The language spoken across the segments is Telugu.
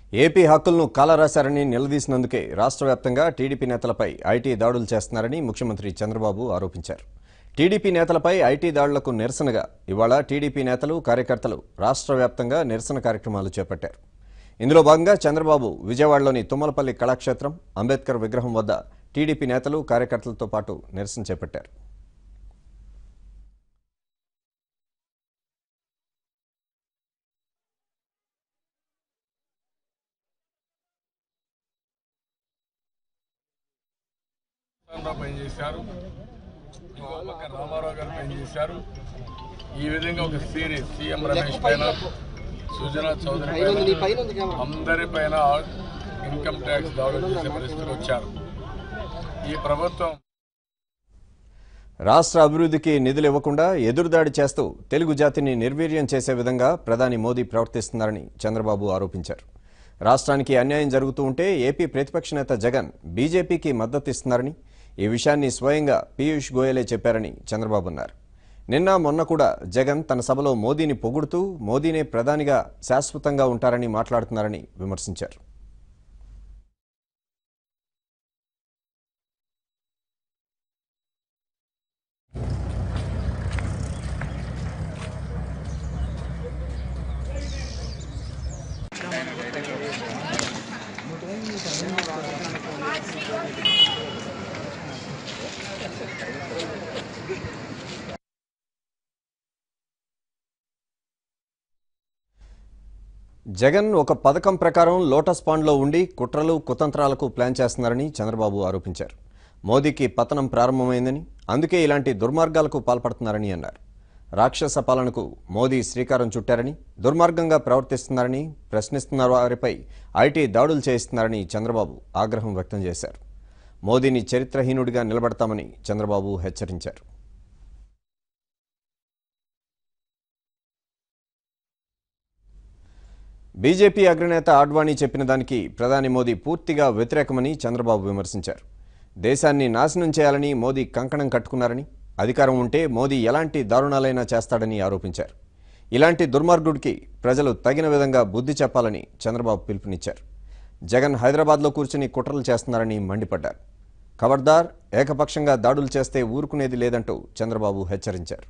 ఏపీ హక్కులను కాలరాశారని నిలదీసినందుకే రాష్ట్ర వ్యాప్తంగా టీడీపీ నేతలపై ఐటీ దాడులు చేస్తున్నారని ముఖ్యమంత్రి చంద్రబాబు ఆరోపించారు టీడీపీ నేతలపై ఐటీ దాడులకు నిరసనగా ఇవాళ టీడీపీ నేతలు కార్యకర్తలు రాష్ట్ర వ్యాప్తంగా నిరసన కార్యక్రమాలు చేపట్టారు ఇందులో భాగంగా చంద్రబాబు విజయవాడలోని తుమ్మలపల్లి కళాక్షేత్రం అంబేద్కర్ విగ్రహం వద్ద టీడీపీ నేతలు కార్యకర్తలతో పాటు నిరసన చేపట్టారు రామారావు పనిచేశారు ఇంకో పక్క రామారావు గారు పనిచేశారు ఈ విధంగా ఒక సిరీస్ సీఎం రమేష్ పైన సుజనా చౌదరి పైన అందరి పైన ఇన్కమ్ ట్యాక్స్ దాడులు చేసే పరిస్థితికి వచ్చారు ఈ ప్రభుత్వం రాష్ట్ర అభివృద్ధికి నిధులు ఇవ్వకుండా ఎదురుదాడి చేస్తూ తెలుగు జాతిని నిర్వీర్యం చేసే విధంగా ప్రధాని మోదీ ప్రవర్తిస్తున్నారని చంద్రబాబు ఆరోపించారు రాష్ట్రానికి అన్యాయం జరుగుతూ ఉంటే ఏపీ ప్రతిపక్ష నేత జగన్ బీజేపీకి మద్దతిస్తున్నారని ఈ విషయాన్ని స్వయంగా పీయూష్ గోయలే చెప్పారని చంద్రబాబు అన్నారు నిన్న మొన్న కూడా జగన్ తన సభలో మోదీని పొగుడుతూ మోదీనే ప్రధానిగా శాశ్వతంగా ఉంటారని మాట్లాడుతున్నారని విమర్శించారు జగన్ ఒక పథకం ప్రకారం లోటస్ పాండ్లో ఉండి కుట్రలు కుతంత్రాలకు ప్లాన్ చేస్తున్నారని చంద్రబాబు ఆరోపించారు మోదీకి పతనం ప్రారంభమైందని అందుకే ఇలాంటి దుర్మార్గాలకు పాల్పడుతున్నారని అన్నారు రాక్షస పాలనకు మోదీ శ్రీకారం చుట్టారని దుర్మార్గంగా ప్రవర్తిస్తున్నారని ప్రశ్నిస్తున్న వారిపై ఐటీ దాడులు చేయిస్తున్నారని చంద్రబాబు ఆగ్రహం వ్యక్తం చేశారు మోదీని చరిత్రహీనుడిగా నిలబడతామని చంద్రబాబు హెచ్చరించారు బీజేపీ అగ్రనేత ఆడ్వాణీ చెప్పిన దానికి ప్రధాని మోదీ పూర్తిగా వ్యతిరేకమని చంద్రబాబు విమర్శించారు దేశాన్ని నాశనం చేయాలని మోదీ కంకణం కట్టుకున్నారని అధికారం ఉంటే మోదీ ఎలాంటి దారుణాలైనా చేస్తాడని ఆరోపించారు ఇలాంటి దుర్మార్గుడికి ప్రజలు తగిన విధంగా బుద్ధి చెప్పాలని చంద్రబాబు పిలుపునిచ్చారు జగన్ హైదరాబాద్లో కూర్చుని కుట్రలు చేస్తున్నారని మండిపడ్డారు ఖబర్దార్ ఏకపక్షంగా దాడులు చేస్తే ఊరుకునేది లేదంటూ చంద్రబాబు హెచ్చరించారు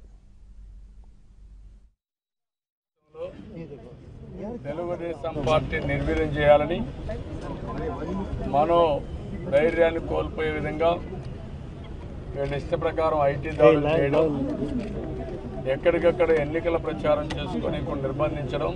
తెలుగుదేశం పార్టీ నిర్వీర్యం చేయాలని మనో ధైర్యాన్ని కోల్పోయే విధంగా వీళ్ళ ఇష్ట ప్రకారం ఐటీ దాడులు చేయడం ఎక్కడికక్కడ ఎన్నికల ప్రచారం చేసుకొని ఇప్పుడు నిర్బంధించడం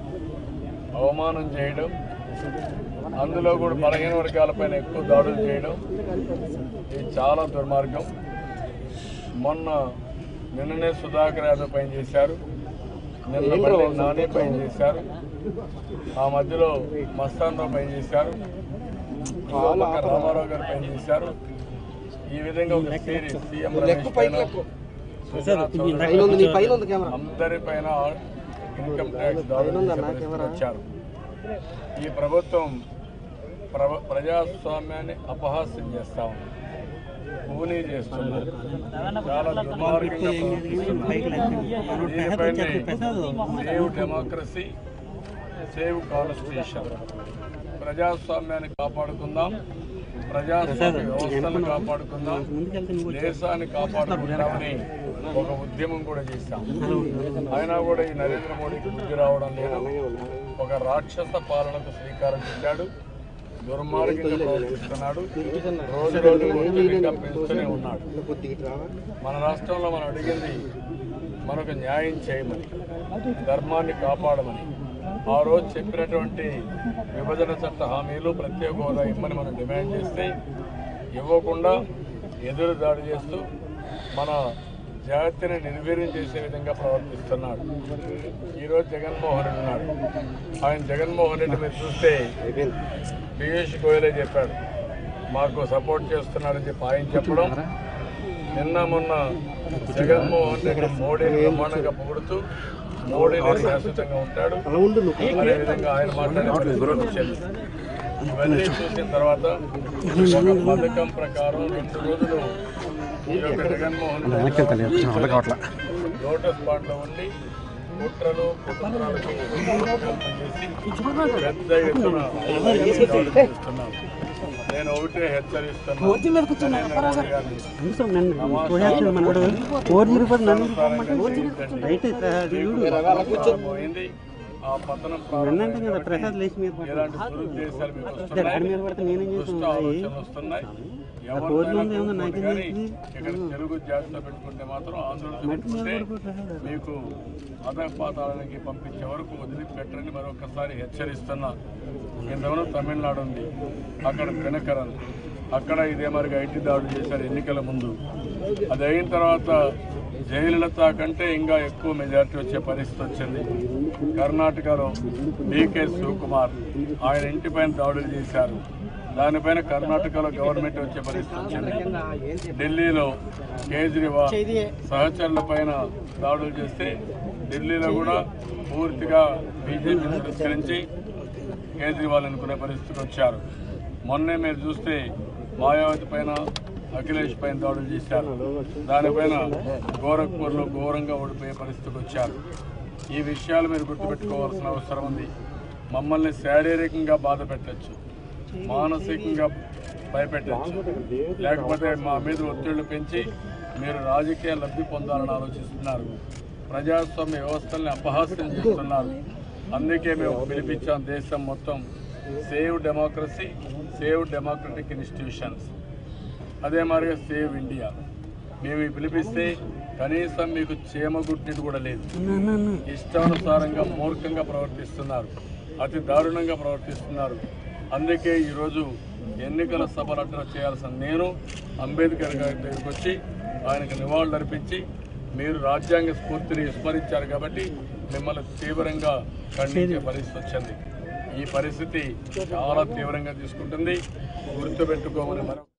అవమానం చేయడం అందులో కూడా బలహీన వర్గాలపైన ఎక్కువ దాడులు చేయడం ఇది చాలా దుర్మార్గం మొన్న నిన్ననే సుధాకర్ యాదవ్ పైన చేశారు నిన్న మళ్ళీ నాని పైన చేశారు ఆ మధ్యలో మస్తాన్రావు పైన చేశారు ఇంకో పక్క రామారావు గారు పైన చేశారు ఈ విధంగా ఒక సిరీస్ సీఎం రమేష్ పైన సుజనా చౌదరి పైన అందరిపైన ఇన్కమ్ ట్యాక్స్ దాడులు చేసే పరిస్థితికి వచ్చారు ఈ ప్రభుత్వం ప్ర- ప్రజాస్వామ్యాన్ని అపహాస్యం చేస్తా ఉంది కూనీ చేస్తున్నారు చాలా దుర్మార్గంగా ప్రవర్తిస్తున్నారు. దీనిపైనే సేవ్ డెమోక్రసీ సేవ్ కాన్స్టిట్యూషన్ ప్రజాస్వామ్యాన్ని కాపాడుకుందాం ప్రజాస్వామ్య వ్యవస్థను కాపాడుకుందాం దేశాన్ని కాపాడుకుందామని ఒక ఉద్యమం కూడా చేశాం అయినా కూడా ఈ నరేంద్ర మోడీకి బుద్ధి రావడం లేదు ఒక రాక్షస పాలనకు శ్రీకారం చుట్టాడు దుర్మార్గంగా ప్రవర్తిస్తున్నాడు రోజు రోజు ఒత్తిడిగా పెంచుతూనే ఉన్నాడు మన రాష్ట్రంలో మనం అడిగింది మనకు న్యాయం చేయమని ధర్మాన్ని కాపాడమని ఆ రోజు చెప్పినటువంటి విభజన చట్ట హామీలు ప్రత్యేక హోదా ఇమ్మని మనం డిమాండ్ చేస్తే ఇవ్వకుండా ఎదురు దాడి చేస్తూ మన జాతిని నిర్వీర్యం చేసే విధంగా ప్రవర్తిస్తున్నాడు ఈరోజు జగన్మోహన్ రెడ్డి ఉన్నాడు ఆయన జగన్మోహన్ రెడ్డి మీరు చూస్తే పీయూష్ గోయలే చెప్పాడు మాకు సపోర్ట్ చేస్తున్నాడని చెప్పి ఆయన చెప్పడం నిన్న మొన్న జగన్మోహన్ రెడ్డి మోడీని బ్రహ్మాండంగా పొగుడుతూ మోడీని శాశ్వతంగా ఉంటాడు అదేవిధంగా ఆయన మాట్లాడే ఇవన్నీ చూసిన తర్వాత ఒక పథకం ప్రకారం రెండు రోజులు ఈ యొక్క జగన్మోహన్ రెడ్డి లోటస్ పాండ్లో ఉండి కుట్రలు కుట్రలకు చేసి పెద్ద ఎత్తున దాడులు చేస్తున్నాం. నేను ఒకటే హెచ్చరిస్తున్నాను నరేంద్ర మోడీ గారిని పోయింది ఆ పతనం ప్రారంభమైంది. ఎలాంటి దురుద్దేశాలు మీకు వస్తున్నాయి? దుష్ట ఆలోచనలు వస్తున్నాయి ఎవరినైనా కోరుకోండి కానీ ఇక్కడ తెలుగు జాతిలో పెట్టుకుంటే మాత్రం ఆంధ్రులతో పెట్టుకుంటే మీకు అధపాతాలకి పంపించే వరకు వదిలిపెట్టరని మరొకసారి హెచ్చరిస్తున్నా ఇంతవరకు తమిళనాడు ఉంది అక్కడ దినకరన్ అక్కడ ఇదే మరి ఐటీ దాడులు చేశారు ఎన్నికల ముందు అది అయిన తర్వాత జయలలిత కంటే ఇంకా ఎక్కువ మెజారిటీ వచ్చే పరిస్థితి వచ్చింది కర్ణాటకలో డీకే శివకుమార్ ఆయన ఇంటిపైన దాడులు చేశారు దానిపైన కర్ణాటకలో గవర్నమెంట్ వచ్చే పరిస్థితి వచ్చింది ఢిల్లీలో కేజ్రీవాల్ సహచరుల పైన దాడులు చేస్తే ఢిల్లీలో కూడా పూర్తిగా బీజేపీని తిరస్కరించి కేజ్రీవాల్ అనుకునే పరిస్థితికి వచ్చారు మొన్నే మీరు చూస్తే మాయావతి పైన అఖిలేష్ పైన దాడులు చేశారు దానిపైన గోరఖ్పూర్లో ఘోరంగా ఓడిపోయే పరిస్థితికి వచ్చారు ఈ విషయాలు మీరు గుర్తుపెట్టుకోవాల్సిన అవసరం ఉంది మమ్మల్ని శారీరకంగా బాధ పెట్టచ్చు మానసికంగా భయపెట్టచ్చు లేకపోతే మా మీద ఒత్తిళ్లు పెంచి మీరు రాజకీయ లబ్ధి పొందాలని ఆలోచిస్తున్నారు ప్రజాస్వామ్య వ్యవస్థల్ని అపహాస్యం చేస్తున్నారు అందుకే మేము పిలిపించాం దేశం మొత్తం save democracy save democratic institutions అదే మాదిరిగా సేవ్ ఇండియా మేము ఈ పిలిపిస్తే కనీసం మీకు చీమగుట్టినట్టు కూడా లేదు ఇష్టానుసారంగా మూర్ఖంగా ప్రవర్తిస్తున్నారు అతి దారుణంగా ప్రవర్తిస్తున్నారు అందుకే ఈరోజు ఎన్నికల సభలు అడ్డ చేయాల్సిన నేను అంబేద్కర్ గారి దగ్గరికి వచ్చి ఆయనకు నివాళులు అర్పించి మీరు రాజ్యాంగ స్ఫూర్తిని విస్మరించారు కాబట్టి మిమ్మల్ని తీవ్రంగా ఖండించే పరిస్థితి వచ్చింది ఈ పరిస్థితి చాలా తీవ్రంగా తీసుకుంటుంది గుర్తుపెట్టుకోమని మరొక